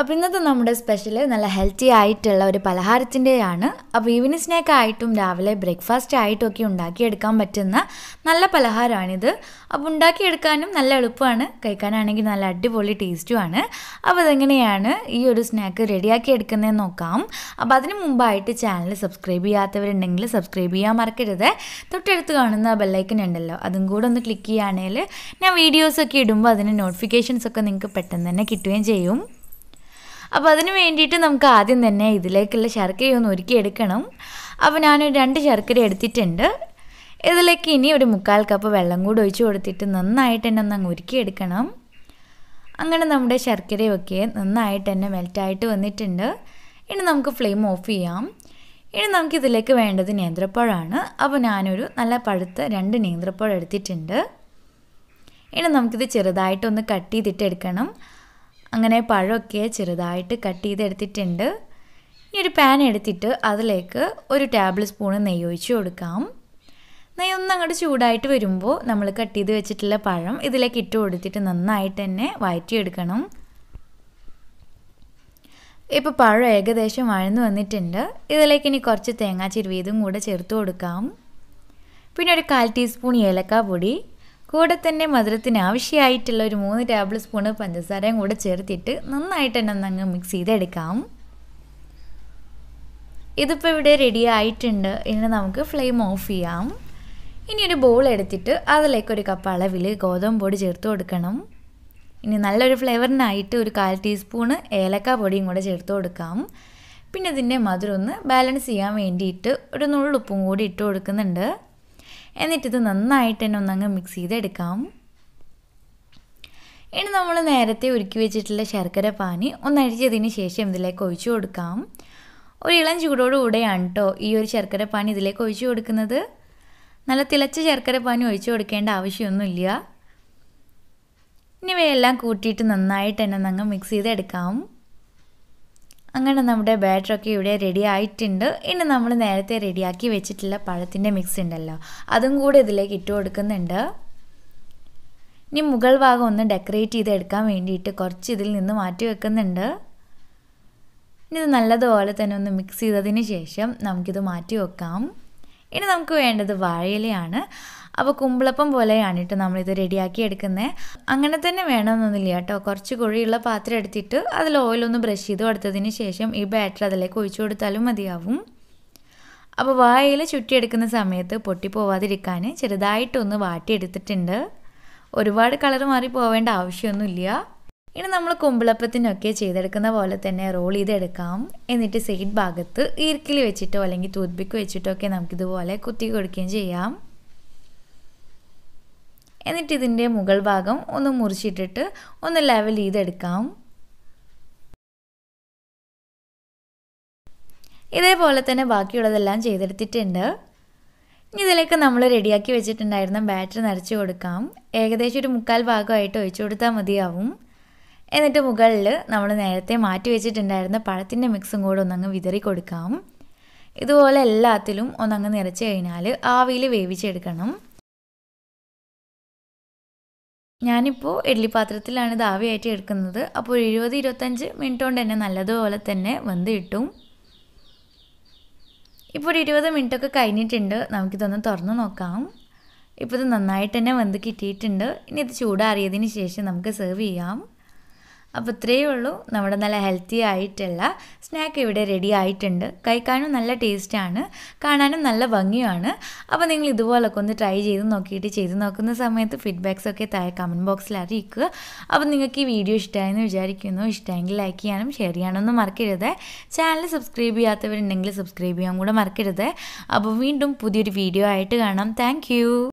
അപ്പോൾ ഇന്നത്തെ നമ്മുടെ സ്പെഷ്യൽ നല്ല ഹെൽത്തി ആയിട്ടുള്ള ഒരു പലഹാരത്തിൻ്റെയാണ് അപ്പോൾ ഈവനിങ് സ്നാക്ക് ആയിട്ടും രാവിലെ ബ്രേക്ക്ഫാസ്റ്റ് ആയിട്ടും ഒക്കെ ഉണ്ടാക്കിയെടുക്കാൻ പറ്റുന്ന നല്ല പലഹാരമാണിത് അപ്പോൾ ഉണ്ടാക്കിയെടുക്കാനും നല്ല എളുപ്പമാണ് കഴിക്കാനാണെങ്കിൽ നല്ല അടിപൊളി ടേസ്റ്റുമാണ് അപ്പോൾ അതെങ്ങനെയാണ് ഈ ഒരു സ്നാക്ക് റെഡിയാക്കി എടുക്കുന്നതെന്ന് നോക്കാം അപ്പോൾ അതിന് മുമ്പായിട്ട് ചാനൽ സബ്സ്ക്രൈബ് ചെയ്യാത്തവരുണ്ടെങ്കിൽ സബ്സ്ക്രൈബ് ചെയ്യാൻ മറക്കരുത് തൊട്ടടുത്ത് കാണുന്ന ബെല്ലൈക്കൻ ഉണ്ടല്ലോ അതും കൂടെ ഒന്ന് ക്ലിക്ക് ചെയ്യുകയാണെങ്കിൽ ഞാൻ വീഡിയോസൊക്കെ ഇടുമ്പോൾ അതിന് നോട്ടിഫിക്കേഷൻസ് ഒക്കെ നിങ്ങൾക്ക് പെട്ടെന്ന് തന്നെ കിട്ടുകയും ചെയ്യും അപ്പോൾ അതിന് വേണ്ടിയിട്ട് നമുക്ക് ആദ്യം തന്നെ ഇതിലേക്കുള്ള ശർക്കര ഒന്ന് ഒരുക്കിയെടുക്കണം അപ്പോൾ ഞാനൊരു രണ്ട് ശർക്കര എടുത്തിട്ടുണ്ട് ഇതിലേക്ക് ഇനി ഒരു മുക്കാൽ കപ്പ് വെള്ളം കൂടി ഒഴിച്ച് കൊടുത്തിട്ട് നന്നായിട്ട് തന്നെ ഒന്ന് അങ്ങ് ഉരുക്കിയെടുക്കണം അങ്ങനെ നമ്മുടെ ശർക്കരയൊക്കെ നന്നായിട്ട് തന്നെ മെൽറ്റായിട്ട് വന്നിട്ടുണ്ട് ഇനി നമുക്ക് ഫ്ലെയിം ഓഫ് ചെയ്യാം ഇനി നമുക്കിതിലേക്ക് വേണ്ടത് നേന്ത്രപ്പഴമാണ് അപ്പോൾ ഞാനൊരു നല്ല പഴുത്ത രണ്ട് നേന്ത്രപ്പഴം എടുത്തിട്ടുണ്ട് ഇനി നമുക്കിത് ചെറുതായിട്ടൊന്ന് കട്ട് ചെയ്തിട്ട് എടുക്കണം അങ്ങനെ പഴമൊക്കെ ചെറുതായിട്ട് കട്ട് ചെയ്തെടുത്തിട്ടുണ്ട് ഇനി ഒരു പാൻ എടുത്തിട്ട് അതിലേക്ക് ഒരു ടേബിൾ സ്പൂൺ നെയ്യ് ഒഴിച്ച് കൊടുക്കാം നെയ്യ് ഒന്ന് അങ്ങോട്ട് ചൂടായിട്ട് വരുമ്പോൾ നമ്മൾ കട്ട് ചെയ്ത് വെച്ചിട്ടുള്ള പഴം ഇതിലേക്ക് ഇട്ട് കൊടുത്തിട്ട് നന്നായിട്ട് തന്നെ വഴറ്റിയെടുക്കണം ഇപ്പോൾ പഴം ഏകദേശം വഴന്നു വന്നിട്ടുണ്ട് ഇതിലേക്ക് ഇനി കുറച്ച് തേങ്ങാ ചിരുവീതും കൂടെ ചേർത്ത് കൊടുക്കാം പിന്നെ ഒരു കാൽ ടീസ്പൂൺ ഏലക്ക പൊടി കൂടെ തന്നെ മധുരത്തിന് ആവശ്യമായിട്ടുള്ള ഒരു മൂന്ന് ടേബിൾ സ്പൂണ് പഞ്ചസാരയും കൂടെ ചേർത്തിട്ട് നന്നായിട്ട് തന്നെ ഒന്നങ്ങ് മിക്സ് ചെയ്തെടുക്കാം ഇതിപ്പോൾ ഇവിടെ റെഡി ആയിട്ടുണ്ട് ഇനി നമുക്ക് ഫ്ലെയിം ഓഫ് ചെയ്യാം ഇനി ഒരു ബോൾ എടുത്തിട്ട് അതിലേക്ക് ഒരു കപ്പ് അളവിൽ ഗോതമ്പ് പൊടി ചേർത്ത് കൊടുക്കണം ഇനി നല്ലൊരു ഫ്ലേവറിനായിട്ട് ഒരു കാൽ ടീസ്പൂണ് ഏലക്ക പൊടിയും കൂടെ ചേർത്ത് കൊടുക്കാം പിന്നെ ഇതിൻ്റെ മധുരം ഒന്ന് ബാലൻസ് ചെയ്യാൻ വേണ്ടിയിട്ട് ഒരു നുള്ളുപ്പും കൂടി ഇട്ട് കൊടുക്കുന്നുണ്ട് എന്നിട്ടിത് നന്നായിട്ട് തന്നെ ഒന്നങ്ങ് മിക്സ് ചെയ്തെടുക്കാം ഇനി നമ്മൾ നേരത്തെ ഒരുക്കി വെച്ചിട്ടുള്ള ശർക്കര പാനി ഒന്ന് അഴിച്ചതിന് ശേഷം ഇതിലേക്ക് ഒഴിച്ചു കൊടുക്കാം ഒരു ഇളം ചൂടോടുകൂടെയാണ് കേട്ടോ ഈ ഒരു ശർക്കര പാനി ഇതിലേക്ക് ഒഴിച്ചു കൊടുക്കുന്നത് നല്ല തിളച്ച ശർക്കര പാനി ഒഴിച്ചു കൊടുക്കേണ്ട ആവശ്യമൊന്നുമില്ല ഇനി ഇവയെല്ലാം കൂട്ടിയിട്ട് നന്നായിട്ട് തന്നെ അങ്ങ് മിക്സ് ചെയ്തെടുക്കാം അങ്ങനെ നമ്മുടെ ബാറ്ററൊക്കെ ഇവിടെ റെഡി ആയിട്ടുണ്ട് ഇനി നമ്മൾ നേരത്തെ റെഡിയാക്കി വെച്ചിട്ടുള്ള പഴത്തിൻ്റെ മിക്സ് ഉണ്ടല്ലോ അതും കൂടെ ഇതിലേക്ക് ഇട്ട് കൊടുക്കുന്നുണ്ട് ഇനി മുകൾ ഭാഗം ഒന്ന് ഡെക്കറേറ്റ് ചെയ്തെടുക്കാൻ വേണ്ടിയിട്ട് കുറച്ച് ഇതിൽ നിന്ന് മാറ്റി വെക്കുന്നുണ്ട് ഇനി ഇത് നല്ലതുപോലെ തന്നെ ഒന്ന് മിക്സ് ചെയ്തതിന് ശേഷം നമുക്കിത് മാറ്റി വെക്കാം ഇനി നമുക്ക് വേണ്ടത് വാഴയിലയാണ് അപ്പോൾ കുമ്പിളപ്പം പോലെയാണ് കേട്ടോ നമ്മളിത് റെഡിയാക്കി എടുക്കുന്നത് അങ്ങനെ തന്നെ വേണമെന്നൊന്നുമില്ല കേട്ടോ കുറച്ച് കുഴിയുള്ള പാത്രം എടുത്തിട്ട് അതിൽ ഓയിലൊന്ന് ബ്രഷ് ചെയ്ത് കൊടുത്തതിന് ശേഷം ഈ ബാറ്റർ അതിലേക്ക് ഒഴിച്ചു കൊടുത്താലും മതിയാവും അപ്പോൾ വാഴയില ചുറ്റിയെടുക്കുന്ന സമയത്ത് പൊട്ടിപ്പോവാതിരിക്കാൻ ചെറുതായിട്ടൊന്ന് വാട്ടിയെടുത്തിട്ടുണ്ട് ഒരുപാട് കളർ മാറി പോവേണ്ട ആവശ്യമൊന്നുമില്ല ഇനി നമ്മൾ കുമ്പിളപ്പത്തിനൊക്കെ ചെയ്തെടുക്കുന്ന പോലെ തന്നെ റോൾ ചെയ്തെടുക്കാം എന്നിട്ട് സൈഡ് ഭാഗത്ത് ഈർക്കിൽ വെച്ചിട്ടോ അല്ലെങ്കിൽ ടൂത്ത് പിക്ക് വെച്ചിട്ടോ ഒക്കെ നമുക്കിതുപോലെ കുത്തി കൊടുക്കുകയും ചെയ്യാം എന്നിട്ട് ഇതിൻ്റെ മുകൾ ഭാഗം ഒന്ന് മുറിച്ചിട്ടിട്ട് ഒന്ന് ലെവൽ ചെയ്തെടുക്കാം ഇതേപോലെ തന്നെ ബാക്കിയുള്ളതെല്ലാം ചെയ്തെടുത്തിട്ടുണ്ട് ഇനി ഇതിലേക്ക് നമ്മൾ റെഡിയാക്കി വെച്ചിട്ടുണ്ടായിരുന്ന ബാറ്ററി നിറച്ച് കൊടുക്കാം ഏകദേശം ഒരു മുക്കാൽ ഭാഗമായിട്ട് ഒഴിച്ചു കൊടുത്താൽ മതിയാവും എന്നിട്ട് മുകളിൽ നമ്മൾ നേരത്തെ മാറ്റി വെച്ചിട്ടുണ്ടായിരുന്ന പഴത്തിൻ്റെ മിക്സും കൂടെ ഒന്നങ്ങ് വിതറി കൊടുക്കാം ഇതുപോലെ എല്ലാത്തിലും ഒന്നങ്ങ് നിറച്ച് കഴിഞ്ഞാൽ ആവിയിൽ വേവിച്ചെടുക്കണം ഞാനിപ്പോൾ ഇഡ്ഡലി പാത്രത്തിലാണ് ഇത് ആവിയായിട്ട് എടുക്കുന്നത് അപ്പോൾ ഒരു ഇരുപത് ഇരുപത്തഞ്ച് മിനിറ്റ് കൊണ്ട് തന്നെ നല്ലതുപോലെ തന്നെ വെന്ത് കിട്ടും ഇപ്പോൾ ഒരു ഇരുപത് മിനിറ്റൊക്കെ കഴിഞ്ഞിട്ടുണ്ട് നമുക്കിതൊന്ന് തുറന്ന് നോക്കാം ഇപ്പോൾ ഇത് നന്നായിട്ട് തന്നെ വെന്ത് കിട്ടിയിട്ടുണ്ട് ഇനി ഇത് ചൂടാറിയതിന് ശേഷം നമുക്ക് സെർവ് ചെയ്യാം അപ്പോൾ ഇത്രയേ ഉള്ളൂ നമ്മുടെ നല്ല ഹെൽത്തി ആയിട്ടുള്ള സ്നാക്ക് ഇവിടെ റെഡി ആയിട്ടുണ്ട് കഴിക്കാനും നല്ല ടേസ്റ്റാണ് കാണാനും നല്ല ഭംഗിയുമാണ് അപ്പോൾ നിങ്ങൾ ഇതുപോലൊക്കെ ഒന്ന് ട്രൈ ചെയ്ത് നോക്കിയിട്ട് ചെയ്ത് നോക്കുന്ന സമയത്ത് ഫീഡ്ബാക്സ് ഒക്കെ താഴെ കമൻറ്റ് ബോക്സിൽ അറിയിക്കുക അപ്പോൾ നിങ്ങൾക്ക് ഈ വീഡിയോ ഇഷ്ടമായെന്ന് വിചാരിക്കുന്നു ഇഷ്ടമെങ്കിൽ ലൈക്ക് ചെയ്യാനും ഷെയർ ചെയ്യാനൊന്നും മറക്കരുത് ചാനൽ സബ്സ്ക്രൈബ് ചെയ്യാത്തവരുണ്ടെങ്കിൽ സബ്സ്ക്രൈബ് ചെയ്യാൻ കൂടെ മറക്കരുത് അപ്പോൾ വീണ്ടും പുതിയൊരു വീഡിയോ ആയിട്ട് കാണാം താങ്ക്